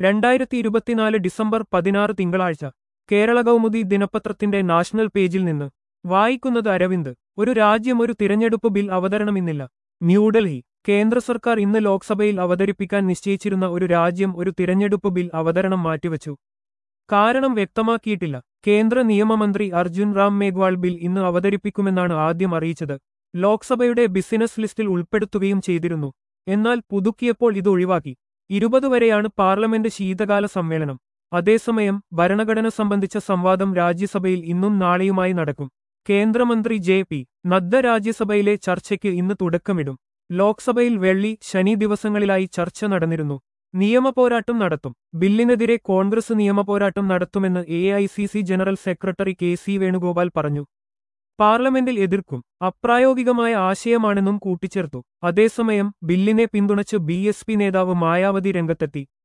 രണ്ടായിരത്തി ഇരുപത്തിനാല് ഡിസംബർ പതിനാറ് തിങ്കളാഴ്ച കേരള കൗമുദി ദിനപത്രത്തിന്റെ നാഷണൽ പേജിൽ നിന്ന് വായിക്കുന്നത് അരവിന്ദ് ഒരു രാജ്യം ഒരു തിരഞ്ഞെടുപ്പ് ബിൽ അവതരണമിന്നില്ല ന്യൂഡൽഹി കേന്ദ്ര സർക്കാർ ഇന്ന് ലോക്സഭയിൽ അവതരിപ്പിക്കാൻ നിശ്ചയിച്ചിരുന്ന ഒരു രാജ്യം ഒരു തിരഞ്ഞെടുപ്പ് ബിൽ അവതരണം മാറ്റിവച്ചു കാരണം വ്യക്തമാക്കിയിട്ടില്ല കേന്ദ്ര നിയമമന്ത്രി അർജുൻ റാം മേഘ്വാൾ ബിൽ ഇന്ന് അവതരിപ്പിക്കുമെന്നാണ് ആദ്യം അറിയിച്ചത് ലോക്സഭയുടെ ബിസിനസ് ലിസ്റ്റിൽ ഉൾപ്പെടുത്തുകയും ചെയ്തിരുന്നു എന്നാൽ പുതുക്കിയപ്പോൾ ഇത് ഒഴിവാക്കി ഇരുപത് വരെയാണ് പാർലമെന്റ് ശീതകാല സമ്മേളനം അതേസമയം ഭരണഘടന സംബന്ധിച്ച സംവാദം രാജ്യസഭയിൽ ഇന്നും നാളെയുമായി നടക്കും കേന്ദ്രമന്ത്രി ജെ പി നദ്ദ രാജ്യസഭയിലെ ചർച്ചയ്ക്ക് ഇന്ന് തുടക്കമിടും ലോക്സഭയിൽ വെള്ളി ശനി ദിവസങ്ങളിലായി ചർച്ച നടന്നിരുന്നു നിയമപോരാട്ടം നടത്തും ബില്ലിനെതിരെ കോൺഗ്രസ് നിയമപോരാട്ടം നടത്തുമെന്ന് A general secretary K C Venugopal പറഞ്ഞു പാർലമെന്റിൽ എതിർക്കും അപ്രായോഗികമായ ആശയമാണെന്നും കൂട്ടിച്ചേർത്തു അതേസമയം ബില്ലിനെ പിന്തുണച്ച് ബി നേതാവ് മായാവതി രംഗത്തെത്തി